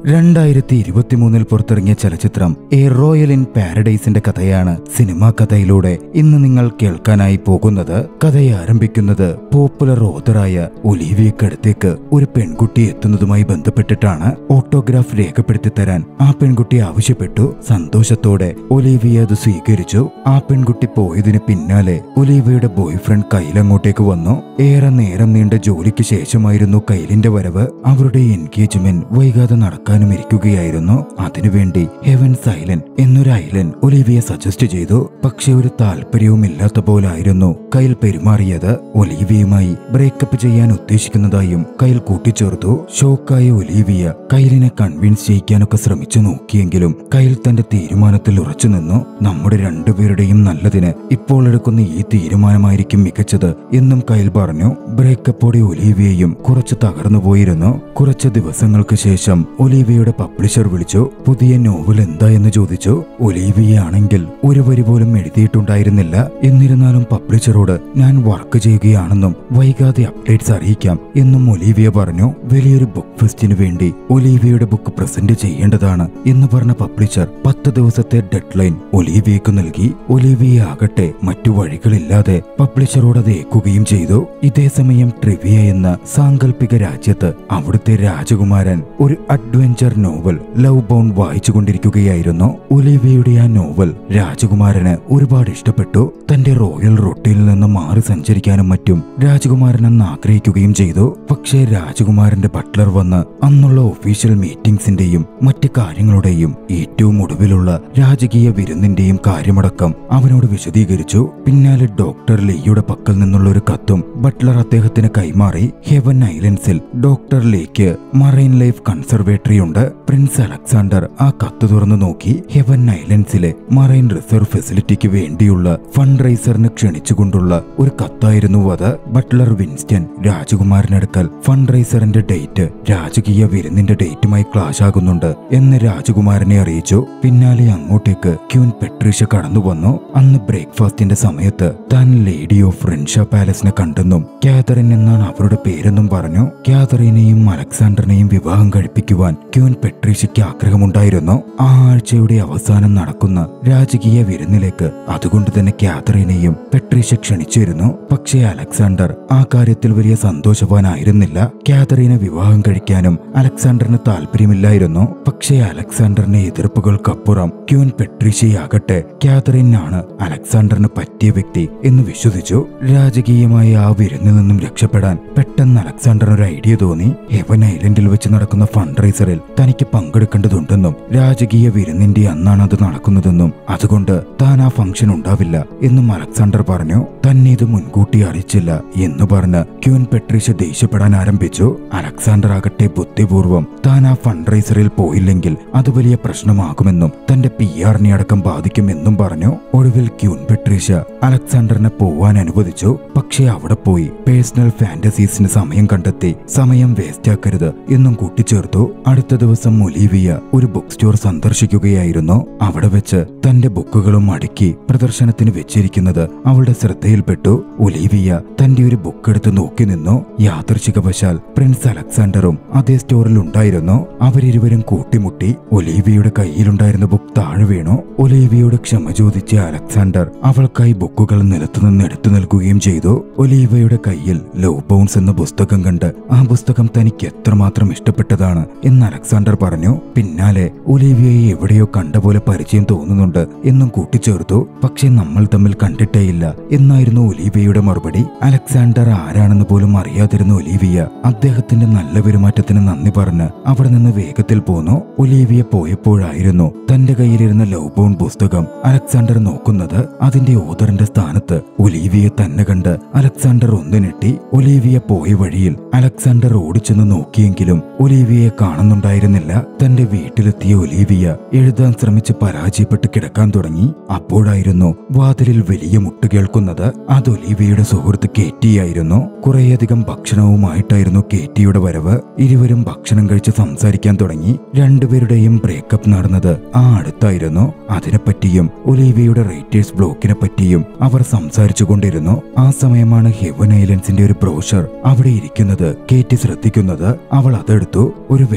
രണ്ടായിരത്തി ഇരുപത്തിമൂന്നിൽ പുറത്തിറങ്ങിയ ചലച്ചിത്രം എ റോയൽ ഇൻ പാരഡൈസിന്റെ കഥയാണ് സിനിമാ കഥയിലൂടെ ഇന്ന് നിങ്ങൾ കേൾക്കാനായി പോകുന്നത് കഥയെ ആരംഭിക്കുന്നത് പോപ്പുലർ ഓതറായ ഒലീവിയക്കടുത്തേക്ക് ഒരു പെൺകുട്ടി എത്തുന്നതുമായി ബന്ധപ്പെട്ടിട്ടാണ് ഓട്ടോഗ്രാഫ് രേഖപ്പെടുത്തി തരാൻ ആ പെൺകുട്ടി ആവശ്യപ്പെട്ടു സന്തോഷത്തോടെ ഒലീവിയ അത് സ്വീകരിച്ചു ആ പെൺകുട്ടി പോയതിന് പിന്നാലെ ഒലീവിയയുടെ ബോയ്ഫ്രണ്ട് കയ്യിലങ്ങോട്ടേക്ക് വന്നു ഏറെ നേരം നീണ്ട ജോലിക്ക് ശേഷമായിരുന്നു കയ്യിലിന്റെ വരവ് അവരുടെ എൻഗേജ്മെന്റ് വൈകാതെ നടക്കാനും ഇരിക്കുകയായിരുന്നു അതിനുവേണ്ടി ഹെവൻ സൈലന്റ് എന്നൊരു ഐലൻഡ് ഒലീവിയ സജസ്റ്റ് ചെയ്തു പക്ഷെ ഒരു താല്പര്യവും ഇല്ലാത്ത പോലായിരുന്നു കയ്യിൽ പെരുമാറിയത് ഒലീവിയയുമായി ബ്രേക്കപ്പ് ചെയ്യാൻ ഉദ്ദേശിക്കുന്നതായും കയ്യിൽ കൂട്ടിച്ചേർത്തു ഷോക്കായ ഒലീവിയ കയ്യിലിനെ കൺവിൻസ് ചെയ്യിക്കാനൊക്കെ ശ്രമിച്ചു നോക്കിയെങ്കിലും കയ്യിൽ തന്റെ തീരുമാനത്തിൽ ഉറച്ചു നിന്നു നമ്മുടെ രണ്ടുപേരുടെയും നല്ലതിന് ഇപ്പോൾ എടുക്കുന്ന ഈ തീരുമാനമായിരിക്കും മികച്ചത് എന്നും കയ്യിൽ പറഞ്ഞു ബ്രേക്കപ്പോടെ ഒലീവിയയും കുറച്ച് തകർന്നു പോയിരുന്നു കുറച്ച് ദിവസങ്ങൾക്ക് ശേഷം ഒലീവിയയുടെ പബ്ലിഷർ വിളിച്ചു പുതിയ നോവൽ എന്താ എന്ന് ചോദിച്ചു ഒലീവിയ ആണെങ്കിൽ ഒരു വരി പോലും എഴുതിയിട്ടുണ്ടായിരുന്നില്ല എന്നിരുന്നാലും പബ്ലിഷറോട് ഞാൻ വർക്ക് ചെയ്യുകയാണെന്നും വൈകാതെ അപ്ഡേറ്റ്സ് അറിയിക്കാം എന്നും ഒലീവിയ പറഞ്ഞു വലിയൊരു ബുക്ക് ഫെസ്റ്റിന് വേണ്ടി ഒലീവിയയുടെ ബുക്ക് പ്രസന്റ് ചെയ്യേണ്ടതാണ് എന്ന് പറഞ്ഞ പബ്ലിഷർ പത്ത് ദിവസത്തെ ഡെഡ് ലൈൻ ഒലീവിയക്ക് നൽകി ഒലീവിയ ആകട്ടെ മറ്റു വഴികളില്ലാതെ പബ്ലിഷറോട് അത് ഏൽക്കുകയും ചെയ്തു ഇതേ സമയം ട്രിവിയ എന്ന സാങ്കല്പിക രാജ്യത്ത് അവിടുത്തെ രാജകുമാരൻ ഒരു അഡ്വഞ്ചർ നോവൽ ലവ് ബൗണ്ട് വായിച്ചുകൊണ്ടിരിക്കുകയായിരുന്നു ഒലിവിയയുടെ ആ നോവൽ രാജകുമാരന് ഒരുപാട് ഇഷ്ടപ്പെട്ടു തന്റെ റോയൽ റൊട്ടീനിൽ നിന്ന് മാറി സഞ്ചരിക്കാനും മറ്റും രാജകുമാരൻ അന്ന് ആഗ്രഹിക്കുകയും ചെയ്തു പക്ഷേ രാജകുമാരന്റെ ബട്ട്ലർ വന്ന് അന്നുള്ള ഒഫീഷ്യൽ മീറ്റിംഗ്സിന്റെയും മറ്റ് കാര്യങ്ങളുടെയും ഏറ്റവും ഒടുവിലുള്ള രാജകീയ വിരുന്നിന്റെയും കാര്യമടക്കം അവനോട് വിശദീകരിച്ചു പിന്നാലെ ഡോക്ടർ ലെയ്യുടെ പക്കൽ നിന്നുള്ള ഒരു കത്തും ബട്ട്ലർ അദ്ദേഹത്തിന് കൈമാറി ഹെവൻ ഐലൻഡ്സിൽ doctor Lake marine life conservatory ഉണ്ട് പ്രിൻസ് അലക്സാണ്ടർ ആ കത്ത് തുറന്നു നോക്കി ഹെവൻ ഐലൻഡ്സിലെ മറൈൻ റിസർവ് ഫെസിലിറ്റിക്ക് വേണ്ടിയുള്ള ഫണ്ട് റൈസറിന് ക്ഷണിച്ചുകൊണ്ടുള്ള ഒരു കത്തായിരുന്നു അത് ബട്ട്ലർ വിൻസ്റ്റൺ രാജകുമാരനടുക്കൽ ഫണ്ട് റൈസറിന്റെ ഡേറ്റ് രാജകീയ വിരുന്നിന്റെ ഡേറ്റുമായി ക്ലാഷ് ആകുന്നുണ്ട് എന്ന് രാജകുമാരനെ അറിയിച്ചു പിന്നാലെ അങ്ങോട്ടേക്ക് ക്യൂൻ പെട്രീഷ കടന്നു വന്നു അന്ന് ബ്രേക്ക്ഫാസ്റ്റിന്റെ സമയത്ത് താൻ ലേഡി ഓഫ് ഫ്രൻഷ പാലസിനെ കണ്ടെന്നും കാതറിൻ എന്നാണ് അവരുടെ പേരെന്നും പറഞ്ഞു കാതറിനെയും അലക്സാണ്ടറിനെയും വിവാഹം കഴിപ്പിക്കുവാൻ ക്യൂൻ പെട്രീഷയ്ക്ക് ആഗ്രഹമുണ്ടായിരുന്നു ആ ആഴ്ചയുടെ അവസാനം നടക്കുന്ന രാജകീയ വിരുന്നിലേക്ക് അതുകൊണ്ട് തന്നെ കാതറിനെയും പെട്രീഷ ക്ഷണിച്ചിരുന്നു പക്ഷേ അലക്സാണ്ടർ ആ കാര്യത്തിൽ വലിയ സന്തോഷവാനായിരുന്നില്ല കാതറിനെ വിവാഹം കഴിക്കാനും അലക്സാണ്ടറിന് താല്പര്യമില്ലായിരുന്നു പക്ഷേ അലക്സാണ്ടറിന്റെ എതിർപ്പുകൾക്കപ്പുറം ക്യൂൻ പെട്രീഷയാകട്ടെ കാതറിനാണ് അലക്സാണ്ടറിന് പറ്റിയ വ്യക്തി എന്ന് വിശ്വസിച്ചു രാജകീയമായ ആ വിരുന്നിൽ നിന്നും രക്ഷപ്പെടാൻ പെട്ടെന്ന് അലക്സാണ്ടർ ഒരു ഐഡിയ തോന്നി ഹെവൻ ഐലൻഡിൽ വെച്ച് നടക്കുന്ന ഫണ്ട് റൈസറിൽ തനിക്ക് പങ്കെടുക്കേണ്ടതുണ്ടെന്നും രാജകീയ വിരുന്നിന്റെ അന്നാണ് അത് നടക്കുന്നതെന്നും അതുകൊണ്ട് താൻ ആ ഫംഗ്ഷൻ ഉണ്ടാവില്ല എന്നും അലക്സാണ്ടർ പറഞ്ഞു തന്നെ ഇത് മുൻകൂട്ടി അറിയിച്ചില്ല എന്ന് പറഞ്ഞ് ക്യൂൻ പെട്രീഷ ദേഷ്യപ്പെടാൻ ആരംഭിച്ചു അലക്സാണ്ടർ ആകട്ടെ ബുദ്ധിപൂർവം താൻ ആ ഫണ്ട് റൈസറിൽ പോയില്ലെങ്കിൽ അത് വലിയ പ്രശ്നമാകുമെന്നും തന്റെ പി ആറിനെ അടക്കം ബാധിക്കുമെന്നും പറഞ്ഞു ഒടുവിൽ ക്യൂൻ പെട്രീഷ അലക്സാണ്ടറിനെ പോവാൻ അനുവദിച്ചു പക്ഷേ അവിടെ പോയി പേഴ്സണൽ ഫാന്റസീസിന് സമയം കണ്ടെത്തി സമയം വേസ്റ്റ് ആക്കരുത് എന്നും കൂട്ടിച്ചേർത്തു അടുത്ത ദിവസം ഒലീവിയ ഒരു ബുക്ക് സ്റ്റോർ സന്ദർശിക്കുകയായിരുന്നു അവിടെ വെച്ച് തന്റെ ബുക്കുകളും അടുക്കി പ്രദർശനത്തിന് വെച്ചിരിക്കുന്നത് അവളുടെ ശ്രദ്ധയിൽപ്പെട്ടു ഒലീവിയ തന്റെ ഒരു ബുക്ക് എടുത്ത് നോക്കി നിന്നു യാദർശികവശാൽ പ്രിൻസ് അലക്സാണ്ടറും അതേ സ്റ്റോറിൽ ഉണ്ടായിരുന്നു അവരിരുവരും കൂട്ടിമുട്ടി ഒലീവിയയുടെ കയ്യിലുണ്ടായിരുന്ന ബുക്ക് താഴെ വീണു ഒലീവിയോട് ക്ഷമ ചോദിച്ച അലക്സാണ്ടർ അവൾക്കായി ബുക്കുകൾ നിലത്തുനിന്ന് എടുത്തു നൽകുകയും ചെയ്തു ഒലീവയുടെ കയ്യിൽ ലവ് ബൗൺസ് എന്ന പുസ്തകം കണ്ട് ആ പുസ്തകം തനിക്ക് എത്രമാത്രം ഇഷ്ടപ്പെട്ടതാണ് എന്ന് അലക്സാണ്ടർ പറഞ്ഞു പിന്നാലെ ഒലീവിയയെ എവിടെയോ കണ്ട പോലെ പരിചയം തോന്നുന്നുണ്ട് എന്നും കൂട്ടിച്ചേർത്തു പക്ഷെ നമ്മൾ തമ്മിൽ കണ്ടിട്ടേയില്ല എന്നായിരുന്നു ഒലീവിയയുടെ മറുപടി അലക്സാണ്ടർ ആരാണെന്ന് പോലും അറിയാതിരുന്ന ഒലീവിയ അദ്ദേഹത്തിന്റെ നല്ല പെരുമാറ്റത്തിന് നന്ദി പറഞ്ഞ് അവിടെ നിന്ന് വേഗത്തിൽ പോന്നു ഒലീവിയ പോയപ്പോഴായിരുന്നു തന്റെ കയ്യിലിരുന്ന ലവ് ബോൺ പുസ്തകം അലക്സാണ്ടർ നോക്കുന്നത് അതിന്റെ ഓതറിന്റെ സ്ഥാനത്ത് ഒലീവിയെ തന്നെ കണ്ട് അലക്സാണ്ടർ ഒന്ന് ഞെട്ടി ഒലീവിയ പോയ വഴിയിൽ അലക്സാണ്ടർ ഓടിച്ചെന്ന് നോക്കിയെങ്കിലും ഒലീവിയെ കാണുന്നുണ്ടായിരുന്നില്ല തന്റെ വീട്ടിലെത്തിയ ഒലീവിയ എഴുതാൻ ശ്രമിച്ച് പരാജയപ്പെട്ട് കിടക്കാൻ തുടങ്ങി അപ്പോഴായിരുന്നു വാതിലിൽ വലിയ മുട്ട് കേൾക്കുന്നത് അത് ഒലീവിയയുടെ സുഹൃത്ത് കേറ്റിയായിരുന്നു കുറേയധികം ഭക്ഷണവുമായിട്ടായിരുന്നു കേറ്റിയുടെ വരവ് ഇരുവരും ഭക്ഷണം കഴിച്ച് സംസാരിക്കാൻ തുടങ്ങി രണ്ടുപേരുടെയും ബ്രേക്കപ്പ് നടന്നത് ആ അടുത്തായിരുന്നു അതിനെപ്പറ്റിയും ഒലീവിയയുടെ റൈറ്റേഴ്സ് ബ്ലോക്കിനെ പറ്റിയും അവർ സംസാരിച്ചു കൊണ്ടിരുന്നു ആ സമയമാണ് ഹെവൻ ഐലൻഡ്സിന്റെ ഒരു ബ്രോഷർ അവിടെ ഇരിക്കുന്നത് കേറ്റി ശ്രദ്ധിക്കുന്നത് അവൾ അതെടുത്തു ഒരു വെക്കേഷൻ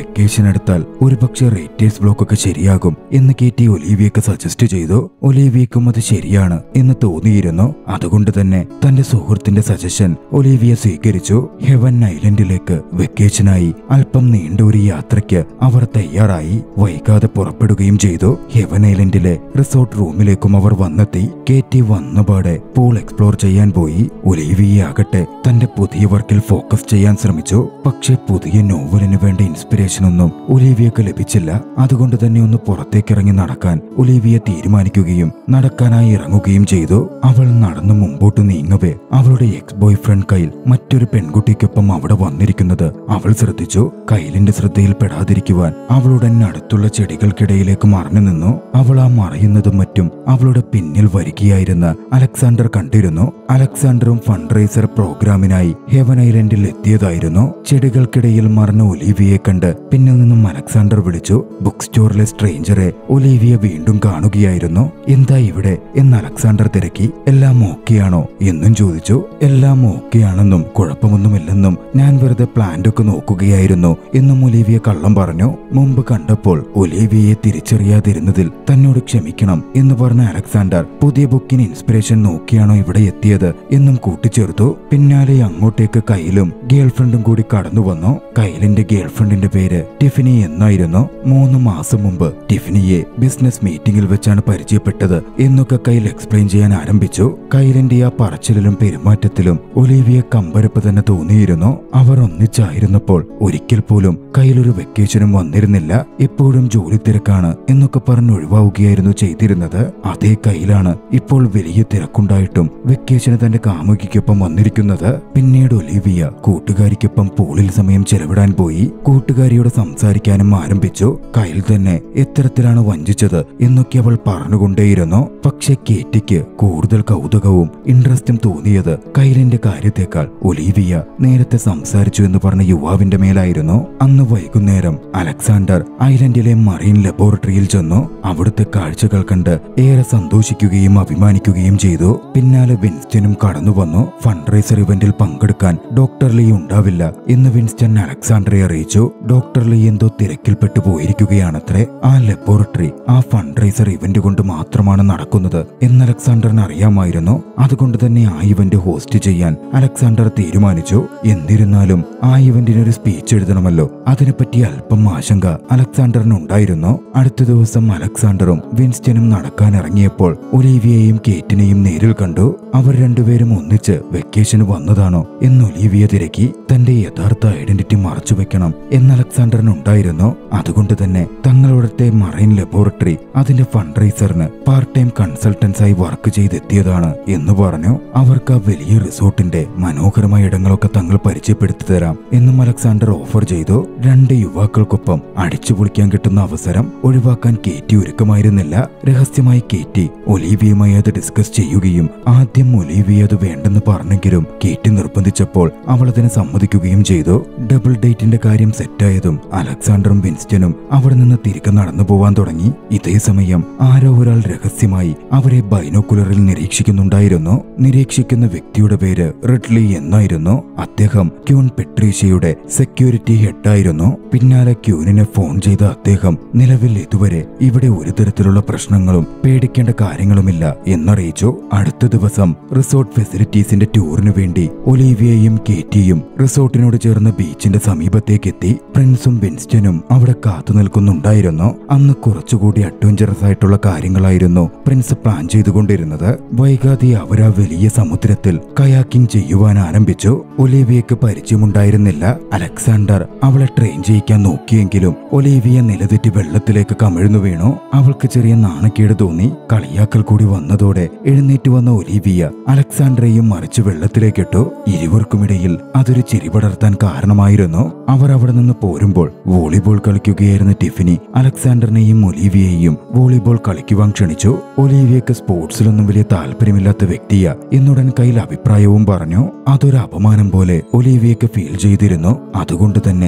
ഇഞ്ചക്ഷൻ എടുത്താൽ ഒരുപക്ഷെ റേറ്റേഴ്സ് ബ്ലോക്ക് ഒക്കെ ശരിയാകും എന്ന് കേറ്റി ഒലീവിയക്ക് സജസ്റ്റ് ചെയ്തു ഒലീവിയക്കും അത് ശരിയാണ് എന്ന് തോന്നിയിരുന്നു അതുകൊണ്ട് തന്നെ തന്റെ സുഹൃത്തിന്റെ സജഷൻ ഒലീവിയ സ്വീകരിച്ചു ഹെവൻ ഐലൻഡിലേക്ക് വെക്കേഷനായി അല്പം നീണ്ട ഒരു യാത്രയ്ക്ക് അവർ തയ്യാറായി വൈകാതെ പുറപ്പെടുകയും ചെയ്തു ഹെവൻ ഐലൻഡിലെ റിസോർട്ട് റൂമിലേക്കും അവർ വന്നെത്തി കേറ്റി വന്നപാടെ പൂൾ എക്സ്പ്ലോർ ചെയ്യാൻ പോയി ഒലീവിയെ ആകട്ടെ തന്റെ പുതിയ വർക്കിൽ ഫോക്കസ് ചെയ്യാൻ ശ്രമിച്ചു പക്ഷേ പുതിയ നോവലിന് വേണ്ട ഇൻസ്പിറേഷൻ ഒന്നും ഒലീവിയക്ക് ലഭിച്ചില്ല അതുകൊണ്ട് തന്നെ ഒന്ന് പുറത്തേക്കിറങ്ങി നടക്കാൻ ഒലീവിയ തീരുമാനിക്കുകയും നടക്കാനായി ഇറങ്ങുകയും ചെയ്തു അവൾ നടന്നു മുമ്പോട്ട് നീങ്ങവേ അവളുടെ എക്സ് ബോയ് ഫ്രണ്ട് കയ്യിൽ മറ്റൊരു പെൺകുട്ടിക്കൊപ്പം അവിടെ വന്നിരിക്കുന്നത് അവൾ ശ്രദ്ധിച്ചു കയ്യിലിന്റെ ശ്രദ്ധയിൽ പെടാതിരിക്കുവാൻ അവളുടെ അടുത്തുള്ള ചെടികൾക്കിടയിലേക്ക് മറഞ്ഞു നിന്നു അവൾ ആ മറയുന്നതും മറ്റും അവളുടെ പിന്നിൽ വരികയായിരുന്ന അലക്സാണ്ടർ കണ്ടിരുന്നു അലക്സാണ്ടറും ഫണ്ട് റൈസർ പ്രോഗ്രാമിനായി ഹെവൻ ഐലൻഡിൽ എത്തിയതായിരുന്നു ചെടികൾക്കിടയിൽ മറഞ്ഞ ഒലീവിയെ കണ്ട് പിന്നിൽ നിന്നും അലക്സാണ്ടർ വിളിച്ചു ബുക്ക് സ്റ്റോറിലെ സ്ട്രേഞ്ചറെ ഒലീവിയ വീണ്ടും കാണുകയായിരുന്നു എന്താ ഇവിടെ എന്ന് അലക്സാണ്ടർ തിരക്കി എല്ലാം ഓക്കെയാണോ എന്നും ചോദിച്ചു എല്ലാം ഓക്കെയാണെന്നും കുഴപ്പമൊന്നുമില്ലെന്നും ഞാൻ വെറുതെ പ്ലാന്റ് ഒക്കെ നോക്കുകയായിരുന്നു എന്നും ഒലീവിയ കള്ളം പറഞ്ഞു മുമ്പ് കണ്ടപ്പോൾ ഒലീവിയയെ തിരിച്ചറിയാതിരുന്നതിൽ തന്നോട് ക്ഷമിക്കണം എന്ന് പറഞ്ഞ അലക്സാണ്ടർ പുതിയ ബുക്കിന് ഇൻസ്പിറേഷൻ നോക്കിയാണോ ഇവിടെ എത്തിയത് എന്നും കൂട്ടിച്ചേർത്തു പിന്നാലെ അങ്ങോട്ടേക്ക് കയ്യിലും ഗേൾഫ്രണ്ടും കൂടി കടന്നു വന്നു കയ്യിലിന്റെ ഗേൾഫ്രണ്ടിന്റെ പേര് ടിഫിനി എന്നായിരുന്നു മൂന്ന് മാസം മുമ്പ് ടിഫിനിയെ ബിസിനസ് മീറ്റിംഗിൽ വെച്ചാണ് പരിചയപ്പെട്ടത് എന്നൊക്കെ കയ്യിൽ എക്സ്പ്ലെയിൻ ചെയ്യാൻ ആരംഭിച്ചു കയ്യിലിന്റെ ആ പറച്ചിലിലും പെരുമാറ്റത്തിലും ഒലീവിയ കമ്പരപ്പ് തന്നെ തോന്നിയിരുന്നു അവർ ഒന്നിച്ചായിരുന്നപ്പോൾ ഒരിക്കൽ പോലും കയ്യിലൊരു വെക്കേഷനും വന്നിരുന്നില്ല എപ്പോഴും ജോലി തിരക്കാണ് എന്നൊക്കെ പറഞ്ഞ് ഒഴിവാവുകയായിരുന്നു ചെയ്തിരുന്നത് അതേ കയ്യിലാണ് ഇപ്പോൾ വലിയ തിരക്കുണ്ടായിട്ടും വെക്കേഷന് തന്റെ കാമുകിക്കൊപ്പം വന്നിരിക്കുന്നത് പിന്നീട് ഒലീവിയ കൂട്ടുകാരിക്കൊപ്പം പൂളിൽ സമയം ചെലവിടാൻ പോയി കൂട്ടുകാരിയോട് സംസാരിക്കാനും ആരംഭിച്ചു കയ്യിൽ തന്നെ എത്തരത്തിലാണ് വഞ്ചിച്ചത് എന്നൊക്കെ അവൾ പറഞ്ഞുകൊണ്ടേയിരുന്നു പക്ഷെ കേറ്റിക്ക് കൂടുതൽ കൗതുകവും ഇൻട്രസ്റ്റും തോന്നിയത് കയ്യിലിന്റെ കാര്യത്തേക്കാൾ ഒലീവിയ നേരത്തെ സംസാരിച്ചു എന്ന് പറഞ്ഞ യുവാവിന്റെ മേലായിരുന്നു അന്ന് വൈകുന്നേരം അലക്സാണ്ടർ ഐലൻഡിലെ മറീൻ ലബോറട്ടറിയിൽ ചെന്നു അവിടുത്തെ കാഴ്ചകൾ കണ്ട് ഏറെ സന്തോഷിക്കുകയും അഭിമാനിക്കുകയും ചെയ്തു പിന്നാലെ വിൻസ്റ്റനും കടന്നു വന്നു ഫണ്ട് റൈസർ ഇവന്റിൽ പങ്കെടുക്കാൻ ഡോക്ടർ ലീ ഉണ്ടാവില്ല എന്ന് വിൻസ്റ്റൺ അലക്സാണ്ടറെ അറിയിച്ചു ഡോക്ടർ ലീ എന്തോ തിരക്കിൽപ്പെട്ടു പോയിരിക്കുകയാണത്രേ ആ ലബോറട്ടറി ആ ഫണ്ട് റൈസർ ഇവന്റ് കൊണ്ട് മാത്രമാണ് നടക്കുന്നത് എന്ന് അലക്സാണ്ടറിന് അറിയാമായിരുന്നു അതുകൊണ്ട് തന്നെ ആ ഇവന്റ് ഹോസ്റ്റ് ചെയ്യാൻ അലക്സാണ്ടർ തീരുമാനിച്ചു എന്നിരുന്നാലും ആ ഇവന്റിന് ഒരു സ്പീച്ച് എഴുതണമല്ലോ അതിനെപ്പറ്റി അല്പം ആശങ്ക അലക്സാണ്ടറിന് ഉണ്ടായിരുന്നു അടുത്ത ദിവസം അലക്സാണ്ടറും വിൻസ്റ്റനും നടക്കാൻ ഇറങ്ങിയപ്പോൾ ഒലീവിയയും കേറ്റിനെയും നേരിൽ കണ്ടു അവർ രണ്ടുപേരും ഒന്നിച്ച് വെക്കേഷന് വന്നതാണോ എന്ന് ഒലീവിയ തിരക്കി തന്റെ യഥാർത്ഥ ഐഡന്റിറ്റി മറച്ചു വെക്കണം എന്ന് അലക്സാണ്ടറിന് ഉണ്ടായിരുന്നു അതുകൊണ്ട് തന്നെ തങ്ങളുടെ മറൈൻ ലബോറട്ടറി അതിന്റെ ഫണ്ട് റൈസറിന് പാർട്ട് ടൈം കൺസൾട്ടൻസ് ആയി വർക്ക് ചെയ്തെത്തിയതാണ് എന്ന് പറഞ്ഞു അവർക്ക് ആ വലിയ റിസോർട്ടിന്റെ മനോഹരമായ ഇടങ്ങളൊക്കെ തങ്ങൾ പരിചയപ്പെടുത്തി തരാം എന്നും അലക്സാണ്ടർ ഓഫർ ചെയ്തു രണ്ട് യുവാക്കൾക്കൊപ്പം അടിച്ചു പൊളിക്കാൻ കിട്ടുന്ന അവസരം ഒഴിവാക്കാൻ കേറ്റി ഒരുക്കമായിരുന്നില്ല രഹസ്യമായി കേറ്റി ഒലീവിയുമായി അത് ഡിസ്കസ് ചെയ്യുകയും ആദ്യം ഒലീവിയ അത് വേണ്ടെന്ന് പറഞ്ഞെങ്കിലും കേറ്റി നിർബന്ധിച്ചപ്പോൾ അവൾ അതിന് സമ്മതിക്കുകയും ചെയ്തു ഡബിൾ ഡേറ്റിന്റെ കാര്യം സെറ്റായതും അലക്സാണ്ടറും വിൻസ്റ്റനും അവിടെ നിന്ന് തിരികെ നടന്നു പോവാൻ തുടങ്ങി ഇതേ സമയം ആരോ ഒരാൾ രഹസ്യമായി അവരെ ബൈനോക്കുലറിൽ നിരീക്ഷിക്കുന്നുണ്ടായിരുന്നു നിരീക്ഷിക്കുന്ന വ്യക്തിയുടെ പേര് റിഡ്ലി എന്നായിരുന്നു അദ്ദേഹം ക്യൂൻ പെട്രീഷ്യയുടെ സെക്യൂരിറ്റി ഹെഡായിരുന്നു പിന്നാലെ ക്യൂനിനെ ഫോൺ ചെയ്ത അദ്ദേഹം നിലവിൽ ഇതുവരെ ഇവിടെ ഒരു തരത്തിലുള്ള പ്രശ്നങ്ങളും പേടിക്കേണ്ട കാര്യങ്ങളുമില്ല എന്നറിയിച്ചു അടുത്ത ദിവസം റിസോർട്ട് ഫെസിലിറ്റീസിന്റെ ടൂറിനു വേണ്ടി ഒലീവിയയും കേറ്റിയും റിസോർട്ടിനോട് ചേർന്ന ബീച്ചിന്റെ സമീപത്തേക്ക് എത്തി പ്രിൻസും വിൻസ്റ്റനും അവിടെ കാത്തു നിൽക്കുന്നുണ്ടായിരുന്നു അന്ന് കുറച്ചുകൂടി അഡ്വഞ്ചറസ് ആയിട്ടുള്ള കാര്യങ്ങളായിരുന്നു പ്രിൻസ് പ്ലാൻ ചെയ്തുകൊണ്ടിരുന്നത് വൈകാതെ അവരാ വലിയ സമുദ്രത്തിൽ കയാക്കിംഗ് ചെയ്യുവാൻ ആരംഭിച്ചു ഒലീവിയക്ക് പരിചയമുണ്ടായിരുന്നില്ല അലക്സാണ്ടർ അവളെ ട്രെയിൻ ചെയ്യിക്കാൻ നോക്കിയെങ്കിലും ഒലീവിയ നിലതെറ്റി വെള്ളത്തിലേക്ക് കമിഴ്ന്നു വീണു അവൾക്ക് ചെറിയ നാണക്കേട് തോന്നി കളിയാക്കൽ കൂടി വന്നതോടെ എഴുന്നേറ്റ് വന്ന ഒലീവിയ അലക്സാണ്ടറെയും മറിച്ച് വെള്ളത്തിലേക്കിട്ടു ഇരുവർക്കുമിടയിൽ അതൊരു ചിരി പടർത്താൻ കാരണമായിരുന്നു അവർ അവിടെ നിന്ന് പോരുമ്പോൾ വോളിബോൾ കളിക്കുകയായിരുന്ന ടിഫിനി അലക്സാണ്ടറിനെയും ഒലീവിയെയും വോളിബോൾ കളിക്കുവാൻ ക്ഷണിച്ചു ഒലീവിയക്ക് സ്പോർട്സിലൊന്നും വലിയ താല്പര്യമില്ലാത്ത വ്യക്തിയ എന്നുടൻ കയ്യിൽ അഭിപ്രായവും പറഞ്ഞു അതൊരു അപമാനം പോലെ ഒലീവിയക്ക് ഫീൽ ചെയ്തിരുന്നു അതുകൊണ്ട് തന്നെ ഒലീവിയ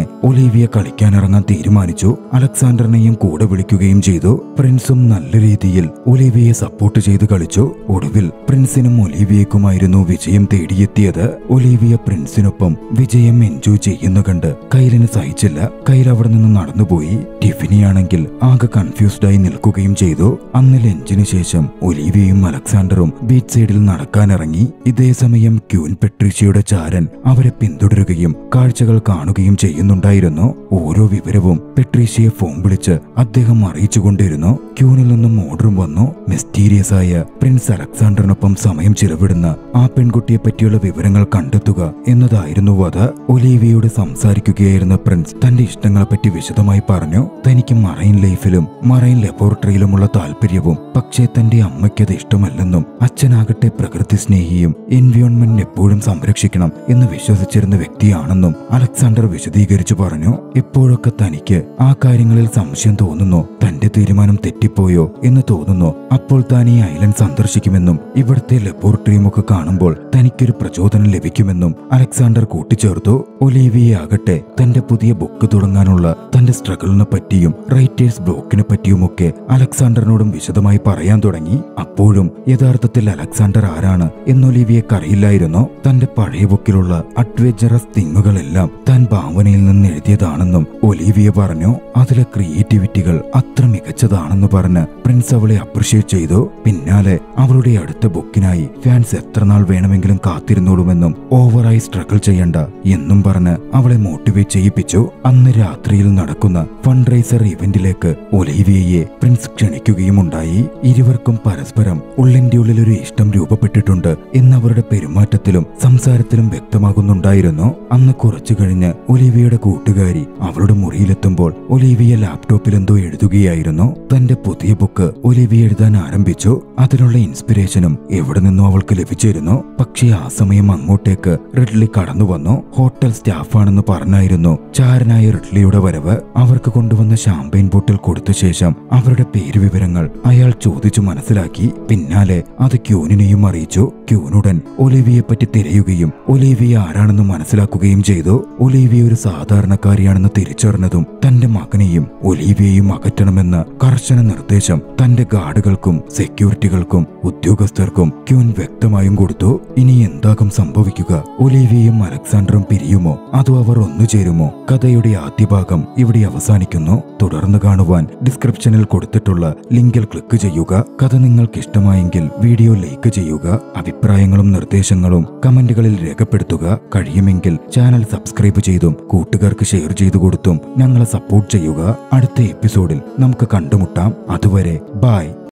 ഒലീവിയ കളിക്കാനിറങ്ങാൻ തീരുമാനിച്ചു അലക്സാണ്ടറിനെയും കൂടെ വിളിക്കുകയും ചെയ്തു പ്രിൻസും നല്ല രീതിയിൽ ഒലീവിയെ സപ്പോർട്ട് ചെയ്ത് കളിച്ചു ഒടുവിൽ പ്രിൻസിനും ഒലീവിയക്കുമായിരുന്നു വിജയം തേടിയെത്തിയത് ഒലീവിയ പ്രിൻസിനൊപ്പം വിജയം എൻജോയ് ചെയ്യുന്ന കണ്ട് കൈലിന് സഹിച്ചില്ല കൈൽ അവിടെ നിന്ന് നടന്നുപോയി ടിഫിനിയാണെങ്കിൽ ആകെ കൺഫ്യൂസ്ഡ് ആയി നിൽക്കുകയും ചെയ്തു അന്ന് ലഞ്ചിന് ശേഷം ഒലീവിയയും അലക്സാണ്ടറും ബീച്ച് സൈഡിൽ നടക്കാനിറങ്ങി ഇതേ സമയം ക്യൂൻ പെട്രീഷ്യയുടെ ചാരൻ അവരെ പിന്തുടരുകയും കാഴ്ചകൾ കാണുകയും ചെയ്യുന്നുണ്ടായിരുന്നു ഓരോ വിവരവും പെട്രീഷ്യയെ ഫോൺ വിളിച്ച് അദ്ദേഹം അറിയിച്ചുകൊണ്ടിരുന്നു ക്യൂനിൽ നിന്നും ഓർഡറും വന്നു മിസ്റ്റീരിയസ് ആയ പ്രിൻസ് അലക്സാണ്ടറിനൊപ്പം സമയം ചിലവിടുന്ന ആ പെൺകുട്ടിയെ പറ്റിയുള്ള വിവരങ്ങൾ കണ്ടെത്തുക എന്നതായിരുന്നു അത് ഒലീവിയോട് സംസാരിക്കുകയായിരുന്ന പ്രിൻസ് തന്റെ ഇഷ്ടങ്ങളെപ്പറ്റി വിശദമായി പറഞ്ഞു തനിക്ക് മറൈൻ ലൈഫിലും മറൈൻ ലബോറട്ടറിയിലുമുള്ള താല്പര്യവും പക്ഷേ തന്റെ അമ്മയ്ക്കത് ഇഷ്ടമല്ലെന്നും അച്ഛനാകട്ടെ പ്രകൃതി സ്നേഹിയും എൻവിയോൺമെന്റ് എപ്പോഴും സംരക്ഷിക്കണം എന്ന് വിശ്വസിച്ചിരുന്ന വ്യക്തിയാണെന്നും അലക്സാണ്ടർ വിശദീകരിച്ചു പറഞ്ഞു ഇപ്പോഴൊക്കെ തനിക്ക് ആ കാര്യങ്ങളിൽ സംശയം തോന്നുന്നു തന്റെ തീരുമാനം തെറ്റിപ്പോയോ എന്ന് തോന്നുന്നു അപ്പോൾ താൻ ഈ ഐലൻഡ് സന്ദർശിക്കുമെന്നും ഇവിടുത്തെ ലബോറട്ടറിയും ഒക്കെ കാണുമ്പോൾ തനിക്കൊരു പ്രചോദനം ലഭിക്കുമെന്നും അലക്സാണ്ടർ കൂട്ടിച്ചേർത്തു ഒലീവിയെ ആകട്ടെ തന്റെ പുതിയ ബുക്ക് തുടങ്ങാനുള്ള തന്റെ സ്ട്രഗിളിനെ പറ്റിയും റൈറ്റേഴ്സ് ബ്ലോക്കിനെ പറ്റിയുമൊക്കെ അലക്സാണ്ടറിനോടും വിശദമായി പറയാൻ തുടങ്ങി അപ്പോഴും യഥാർത്ഥത്തിൽ അലക്സാണ്ടർ ആരാണ് എന്നൊലീവിയക്കറിയില്ലായിരുന്നു തന്റെ പഴയ ബുക്കിലുള്ള അഡ്വഞ്ചറസ് തിങ്ങുകളെല്ലാം താൻ ഭാവനയിൽ നിന്ന് എഴുതിയതാണെന്നും ഒലീവിയ പറഞ്ഞു അതിലെ ക്രിയേറ്റിവിറ്റികൾ അത്ര മികച്ചതാണെന്ന് പറഞ്ഞ് പ്രിൻസ് അവളെ അപ്രിഷ്യേറ്റ് ചെയ്തു പിന്നാലെ അവളുടെ അടുത്ത ബുക്കിനായി ഫാൻസ് എത്ര നാൾ വേണമെങ്കിലും കാത്തിരുന്നോളുമെന്നും ഓവറായി സ്ട്രഗിൾ ചെയ്യണ്ട എന്നും പറഞ്ഞ് അവളെ മോട്ടിവേറ്റ് ചെയ്യിപ്പിച്ചു അന്ന് രാത്രിയിൽ നടക്കുന്ന ഫണ്ട് റൈസർ ഇവന്റിലേക്ക് ഒലീവിയയെ പ്രിൻസ് ക്ഷണിക്കുകയുമുണ്ടായി ഇരുവർക്കും പരസ്പരം ഉള്ളിന്റെ ഉള്ളിൽ ഒരു ഇഷ്ടം രൂപപ്പെട്ടിട്ടുണ്ട് എന്നവരുടെ പെരുമാറ്റത്തിലും സംസാരത്തിലും വ്യക്തമാകുന്നുണ്ടായിരുന്നു അന്ന് കുറച്ചു കഴിഞ്ഞ് ഒലീവിയയുടെ കൂട്ടുകാരി അവളുടെ മുറിയിലെത്തുമ്പോൾ ഒലീവിയ ലാപ്ടോപ്പിൽ എന്തോ എഴുതുകയായിരുന്നു തന്റെ പുതിയ ബുക്ക് ഒലിവിയ എഴുതാൻ ആരംഭിച്ചു അതിനുള്ള ഇൻസ്പിറേഷനും എവിടെ നിന്നും അവൾക്ക് ലഭിച്ചിരുന്നു പക്ഷേ ആ സമയം അങ്ങോട്ടേക്ക് റിഡ്ലി കടന്നു വന്നു ഹോട്ടൽ സ്റ്റാഫാണെന്ന് പറഞ്ഞായിരുന്നു ചാരനായ റിഡ്ലിയുടെ വരവ് അവർക്ക് കൊണ്ടുവന്ന ഷാമ്പയിൻ ബോട്ടിൽ കൊടുത്ത ശേഷം അവരുടെ പേര് വിവരങ്ങൾ അയാൾ ചോദിച്ചു മനസ്സിലാക്കി പിന്നാലെ അത് ക്യൂനിനെയും അറിയിച്ചു ക്യൂനുടൻ ഒലിവിയെ പറ്റി തിരയുകയും ഒലിവിയ ആരാണെന്ന് മനസ്സിലാക്കുകയും ചെയ്തു ഒലിവിയ ഒരു സാധാരണക്കാരിയാണെന്ന് തിരിച്ചറിഞ്ഞതും തന്റെ മകനെയും ഒലിവിയെയും അകറ്റണമെന്ന കർശന നിർദ്ദേശം തന്റെ ഗാർഡുകൾക്കും സെക്യൂരിറ്റികൾക്കും ഉദ്യോഗസ്ഥർക്കും ക്യൂൻ വ്യക്തമായും കൊടുത്തു ഇനി എന്താകും സംഭവിക്കുക ഒലിവിയയും അലക്സാണ്ടറും പിരിയുമോ അതോ അവർ ഒന്നുചേരുമോ കഥയുടെ ആദ്യ ഭാഗം ഇവിടെ അവസാനിക്കുന്നു തുടർന്ന് കാണുവാൻ ഡിസ്ക്രിപ്ഷനിൽ കൊടുത്തിട്ടുള്ള ലിങ്കിൽ ക്ലിക്ക് ചെയ്യുക കഥ നിങ്ങൾക്ക് ഇഷ്ടമായെങ്കിൽ വീഡിയോ ലൈക്ക് ചെയ്യുക അഭിപ്രായങ്ങളും നിർദ്ദേശങ്ങളും കമന്റുകളിൽ രേഖപ്പെടുത്തുക കഴിയുമെങ്കിൽ ചാനൽ സബ്സ്ക്രൈബ് ചെയ്തും കൂട്ടുകാർക്ക് ഷെയർ ചെയ്തു കൊടുത്തും ഞങ്ങളെ സപ്പോർട്ട് ചെയ്യുക അടുത്ത എപ്പിസോഡിൽ നമുക്ക് കണ്ടുമുട്ടാം അതുവരെ ബായ്